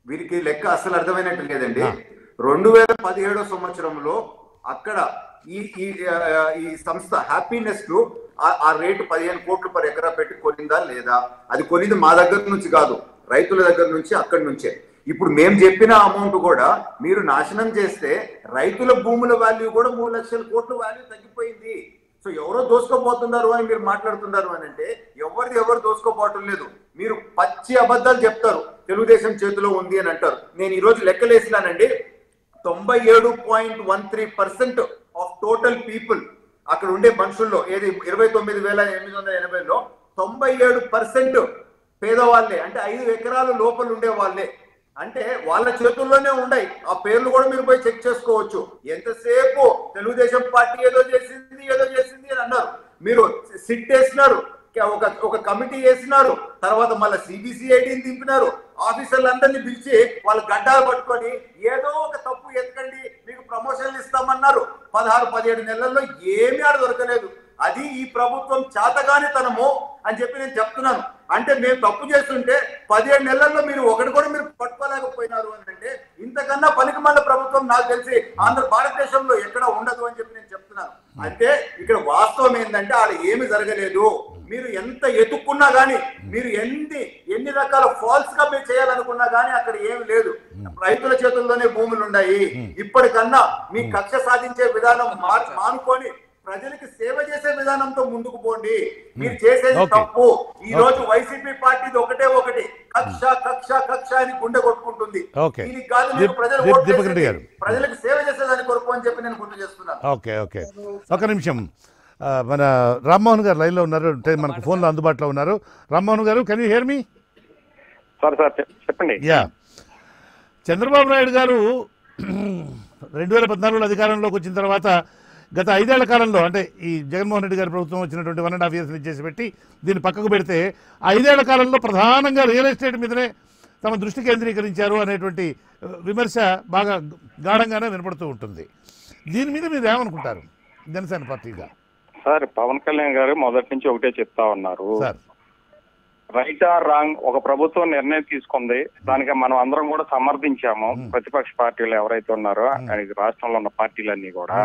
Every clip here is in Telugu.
వీరికి లెక్క అసలు అర్థమైనట్టు లేదండి రెండు వేల పదిహేడో సంవత్సరంలో అక్కడ ఈ ఈ ఆ, ఈ సంస్థ హ్యాపీనెస్ కు ఆ- ఆ రేటు పదిహేను కోట్లు పర్ ఎకరా పెట్టి కొనిందా లేదా అది కొనింది మా దగ్గర నుంచి కాదు రైతుల దగ్గర నుంచి అక్కడి నుంచే ఇప్పుడు మేము చెప్పిన అమౌంట్ కూడా మీరు నాశనం చేస్తే రైతుల భూముల వాల్యూ కూడా మూడు లక్షల కోట్ల వాల్యూ తగ్గిపోయింది సో ఎవరో దోసుకోపోతున్నారు అని మీరు మాట్లాడుతున్నారు అని అంటే ఎవరిది ఎవరు దోసుకోపోవటం లేదు మీరు పచ్చి అబద్ధాలు చెప్తారు తెలుగుదేశం చేతిలో ఉంది అని అంటారు నేను ఈ రోజు లెక్కలేసినానండి తొంభై ఏడు point one three percent of total people అక్కడ ఉండే మనుషుల్లో ఏది ఇరవై తొమ్మిది వేల ఎనిమిది వందల ఎనభైలో తొంభై ఏడు పర్సెంట్ పేదవాళ్ళే అంటే ఐదు ఎకరాల లోపల ఉండే వాళ్ళే అంటే వాళ్ళ చేతుల్లోనే ఉన్నాయి ఆ పేర్లు కూడా మీరు పోయి చెక్ చేసుకోవచ్చు ఎంతసేపు తెలుగుదేశం పార్టీ ఏదో చేసింది ఏదో చేసింది అని అన్నారు మీరు సిట్ వేసినారు ఒక ఒక కమిటీ వేసినారు తర్వాత మళ్ళీ సిబిసిఐడిని దింపినారు ఆఫీసర్లందరినీ పిలిచి వాళ్ళు గడ్డాలు పట్టుకొని ఏదో ఒక తప్పు ఎత్తుకండి మీకు ప్రమోషన్లు ఇస్తామన్నారు పదహారు పదిహేడు నెలల్లో ఏమీ ఆడ దొరకలేదు అది ఈ ప్రభుత్వం చాతగానితనము అని చెప్పి నేను చెప్తున్నాను అంటే మేము తప్పు చేస్తుంటే పదిహేడు నెలల్లో మీరు ఒకటి కూడా మీరు పట్టుకోలేకపోయినారు అని అంటే ఇంతకన్నా పనికి మళ్ళీ ప్రభుత్వం నాకు తెలిసి ఆంధ్ర భారతదేశంలో ఎక్కడ ఉండదు అని చెప్పి నేను చెప్తున్నాను అంటే ఇక్కడ వాస్తవం ఏంటంటే ఆడ ఏమి జరగలేదు మీరు ఎంత ఎతుక్కున్నా గానీ మీరు ఎన్ని ఎన్ని రకాల ఫాల్స్ గా మీరు చేయాలనుకున్నా గానీ అక్కడ ఏమి లేదు రైతుల చేతుల్లోనే భూములు ఉన్నాయి ఇప్పటికన్నా మీ కక్ష సాధించే విధానం మార్- మానుకొని ప్రజలకి సేవ చేసే విధానంతో ముందుకు పోండి మీరు చేసేది Okay. తప్పు ఈ రోజు వైసీపీ పార్టీది ఒకటే ఒకటి కక్ష కక్ష కక్ష అని గుండె కొట్టుకుంటుంది Okay. దీనికి కాదు మీరు దీప్- ప్రజలు దీప్- ఓటు దీపక్ రెడ్డి వేసేది. గారు. ప్రజలకు సేవ చేసేదాని కొరకు అని చెప్పి నేను గుర్తు చేస్తున్నాను ఓకే ఓకే ఒక నిమిషం ఆ, మన రామ్మోహన్ గారు లైన్లో ఉన్నారు అంటే మనకు ఫోన్లో అందుబాటులో ఉన్నారు రామ్మోహన్ గారు can you hear me sir sir చెప్- చెప్పండి యా చంద్రబాబు నాయుడు గారు రెండు వేల పద్నాలుగులో అధికారంలోకి వచ్చిన తర్వాత గత ఐదేళ్ల కాలంలో అంటే ఈ జగన్మోహన్ రెడ్డి గారి ప్రభుత్వం వచ్చినటువంటి వన్ అండ్ హాఫ్ ఇయర్స్ చేసి పెట్టి దీన్ని పక్కకు పెడితే ఆ ఐదేళ్ల కాలంలో ప్రధానంగా రియల్ ఎస్టేట్ మీదనే తమ దృష్టి కేంద్రీకరించారు అనేటువంటి ఆ, విమర్శ బాగా గాఢంగానే వినపడుతూ ఉంటుంది దీని మీద మీరు ఏమనుకుంటారు జనసేన పార్టీగా సార్ పవన్ కళ్యాణ్ గారు మొదటి నుంచి ఒకటే చెప్తా ఉన్నారు సార్ రైట్ ఆర్ రాంగ్ ఒక ప్రభుత్వం నిర్ణయం తీసుకుంది దానికి మనం అందరం కూడా సమర్థించాము ప్రతిపక్ష పార్టీలు ఎవరైతే ఉన్నారో ఆయనకి రాష్ట్రంలో ఉన్న పార్టీలన్నీ కూడా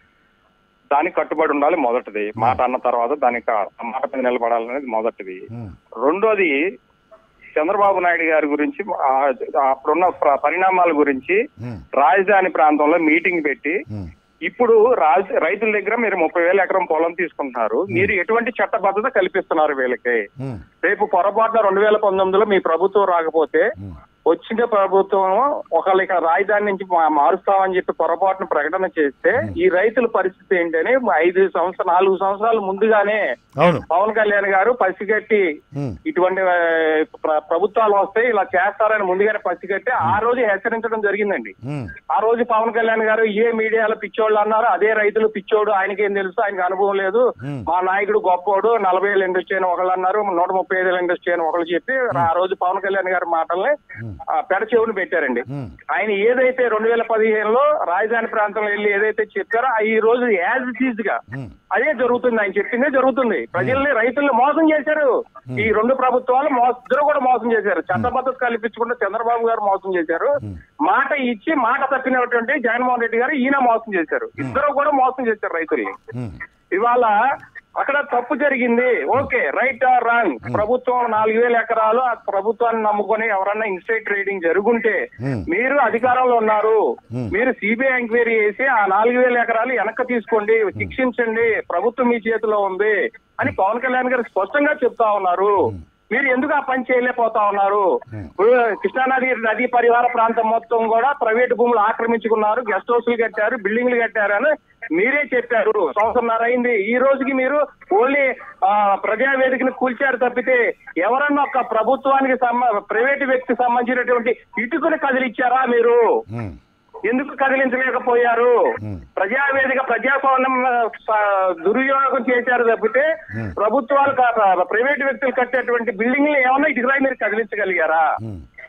దానికి కట్టుబడి ఉండాలి మొదటిది మాట అన్న తర్వాత దానికి ఆ మాట మీద నిలబడాలనేది మొదటిది ఉమ్, రెండోది చంద్రబాబు నాయుడు గారి గురించి ఆ, అప్పుడున్న ప్ర- పరిణామాల గురించి ఉమ్, రాజధాని ప్రాంతంలో మీటింగ్ పెట్టి ఉమ్, ఇప్పుడు రాజ రైతుల దగ్గర మీరు ముప్పై వేల ఎకరం పొలం తీసుకుంటున్నారు మీరు ఎటువంటి చట్టబద్ధత కల్పిస్తున్నారు వీళ్ళకి ఉమ్, రేపు పొరపాటున రెండు వేల పంతొమ్మిదిలో మీ ప్రభుత్వం రాకపోతే ఉమ్, వచ్చిన ప్రభుత్వం ఒకళ్ళు ఇక్కడ రాజధాని నుంచి మా- మారుస్తామని చెప్పి పొరపాటున ప్రకటన చేస్తే ఈ రైతుల పరిస్థితి ఏంటని ఐదు సంవత్సరాలు నాలుగు సంవత్సరాలు ముందుగానే అవును పవన్ కళ్యాణ్ గారు పసిగట్టి ఉమ్, ఇటువంటి ఆ, ప్ర- ప్రభుత్వాలు వస్తాయి ఇలా చేస్తారని ముందుగానే పసిగట్టి ఆ రోజు హెచ్చరించడం జరిగిందండి ఉమ్, ఆ రోజు పవన్ కళ్యాణ్ గారు ఏ మీడియాలో పిచ్చోళ్ళు అన్నారు అదే రైతులు పిచ్చోడు ఆయనకేం తెలుసు ఆయనకి అనుభవం లేదు Hmm. మా నాయకుడు గొప్పోడు నలభై ఏళ్ళ ఇండస్ట్రీ అని ఒకళ్ళు అన్నారు నూట ముప్పై ఐదు ఏళ్ళ ఇండస్ట్రీ అని ఒకళ్ళు చెప్పి ఆ రోజు పవన్ కళ్యాణ్ గారి మాటల్ని ఆ, పెడ చెవుని పెట్టారండి ఉమ్, ఆయన ఏదైతే రెండు వేల పదిహేనులో రాజధాని ప్రాంతంలో వెళ్ళి ఏదైతే చెప్పారో ఆ ఈ రోజు యాజ్ ఇట్ గా ఉమ్, అదే జరుగుతుంది ఆయన చెప్పిందే జరుగుతుంది ప్రజల్ని రైతుల్ని మోసం చేశారు ఈ రెండు ప్రభుత్వాలు మోస- ఇద్దరు కూడా మోసం చేశారు చట్టబద్ధత కల్పించకుండా చంద్రబాబు గారు మోసం చేశారు మాట ఇచ్చి మాట తప్పినటువంటి జగన్మోహన్ రెడ్డి గారు ఈయన మోసం చేశారు ఇద్దరు కూడా మోసం చేశారు రైతుల్ని ఉమ్, ఇవాళ అక్కడ తప్పు జరిగింది ఓకే రైట్ ఆర్ రాంగ్ ప్రభుత్వం నాలుగు వేల ఎకరాలు ఆ ప్రభుత్వాన్ని నమ్ముకొని ఎవరన్నా ఇన్స్టేట్ ట్రేడింగ్ జరుగుంటే Hmm. మీరు అధికారంలో ఉన్నారు Hmm. మీరు సిబిఐ ఎంక్వైరీ చేసి ఆ నాలుగు వేల ఎకరాలు వెనక్కి తీసుకోండి శిక్షించండి ప్రభుత్వం మీ చేతిలో ఉంది అని పవన్ కళ్యాణ్ గారు స్పష్టంగా చెప్తా ఉన్నారు మీరు ఎందుకు ఆ పని చేయలేకపోతా ఉన్నారు ఇప్పుడు కృష్ణానది నదీ పరివార ప్రాంతం మొత్తం కూడా ప్రైవేట్ భూములు ఆక్రమించుకున్నారు గెస్ట్ హౌస్లు కట్టారు బిల్డింగ్లు కట్టారు అని మీరే చెప్పారు సంవత్సరంన్నర అయింది ఈ రోజుకి మీరు ఓన్లీ ఆ, ప్రజావేదికను కూల్చారు తప్పితే ఎవరన్నా ఒక ప్రభుత్వానికి సంబ ప్రైవేట్ వ్యక్తికి సంబంధించినటువంటి ఇటుకను కదిలిచ్చారా మీరు ఉమ్, ఎందుకు కదిలించలేకపోయారు Hmm. ప్రజావేదిక ప్రజాస్వామ్యం ఆ, స- దుర్వినియోగం చేశారు తప్పితే Hmm. ప్రభుత్వాలు కా- ప్రైవేట్ వ్యక్తులు కట్టేటువంటి బిల్డింగ్లు ఏమన్నా ఇటుకరాయి మీరు కదిలించగలిగారా ఉమ్,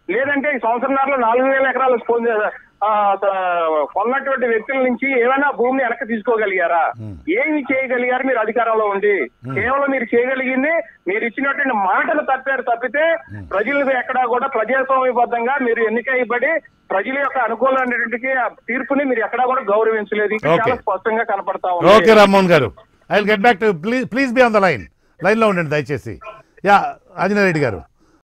లేదంటే ఈ సంవత్సరంలో నాలుగు వేల ఎకరాలు పొందే ఆ, స- కొన్నటువంటి వ్యక్తుల నుంచి ఏమైనా భూమిని వెనక్కి తీసుకోగలిగారా ఏమి చేయగలిగారు మీరు అధికారంలో ఉండి కేవలం మీరు చేయగలిగింది మీరు ఇచ్చినటువంటి మాటలు తప్పారు తప్పితే ప్రజలకు ఎక్కడా కూడా ప్రజాస్వామ్యబద్ధంగా మీరు ఎన్నికయ్యబడి ప్రజల యొక్క అనుకూలమైనటువంటి ఆ తీర్పుని మీరు ఎక్కడా కూడా గౌరవించలేదు ఇది Okay. చాలా స్పష్టంగా కనపడతా ఓకే ఉంది రామ్మోహన్ గారు I will get back to please please be on the line లైన్లో ఉండండి దయచేసి యా ఆంజనేయ రెడ్డి గారు